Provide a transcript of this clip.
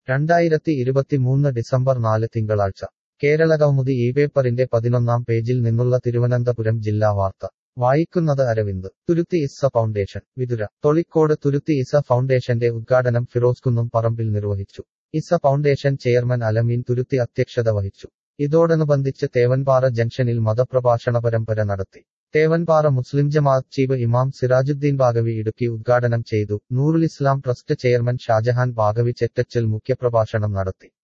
രണ്ടായിരത്തി ഇരുപത്തിമൂന്ന് ഡിസംബർ നാല് തിങ്കളാഴ്ച കേരള കൗമുദി ഈ പേപ്പറിന്റെ പതിനൊന്നാം പേജിൽ നിന്നുള്ള തിരുവനന്തപുരം ജില്ലാ വാർത്ത വായിക്കുന്നത് അരവിന്ദ് തുരുത്തി ഇസ്സ ഫൗണ്ടേഷൻ വിതുര തൊളിക്കോട് തുരുത്തി ഇസ ഫൗണ്ടേഷന്റെ ഉദ്ഘാടനം ഫിറോസ് കുന്നും പറമ്പിൽ നിർവഹിച്ചു ഇസ ഫൗണ്ടേഷൻ ചെയർമാൻ അലമീൻ തുരുത്തി അധ്യക്ഷത വഹിച്ചു ഇതോടനുബന്ധിച്ച് തേവൻപാറ ജംഗ്ഷനിൽ മതപ്രഭാഷണ പരമ്പര നടത്തി തേവൻപാറ മുസ്ലിം ജമാഅത്ത് ചീഫ് ഇമാം സിറാജുദ്ദീൻ ബാഗവി ഇടുക്കി ഉദ്ഘാടനം ചെയ്തു നൂറുൽ ഇസ്ലാം ട്രസ്റ്റ് ചെയർമാൻ ഷാജഹാൻ ബാഗവി ചെറ്റച്ചൽ മുഖ്യപ്രഭാഷണം നടത്തി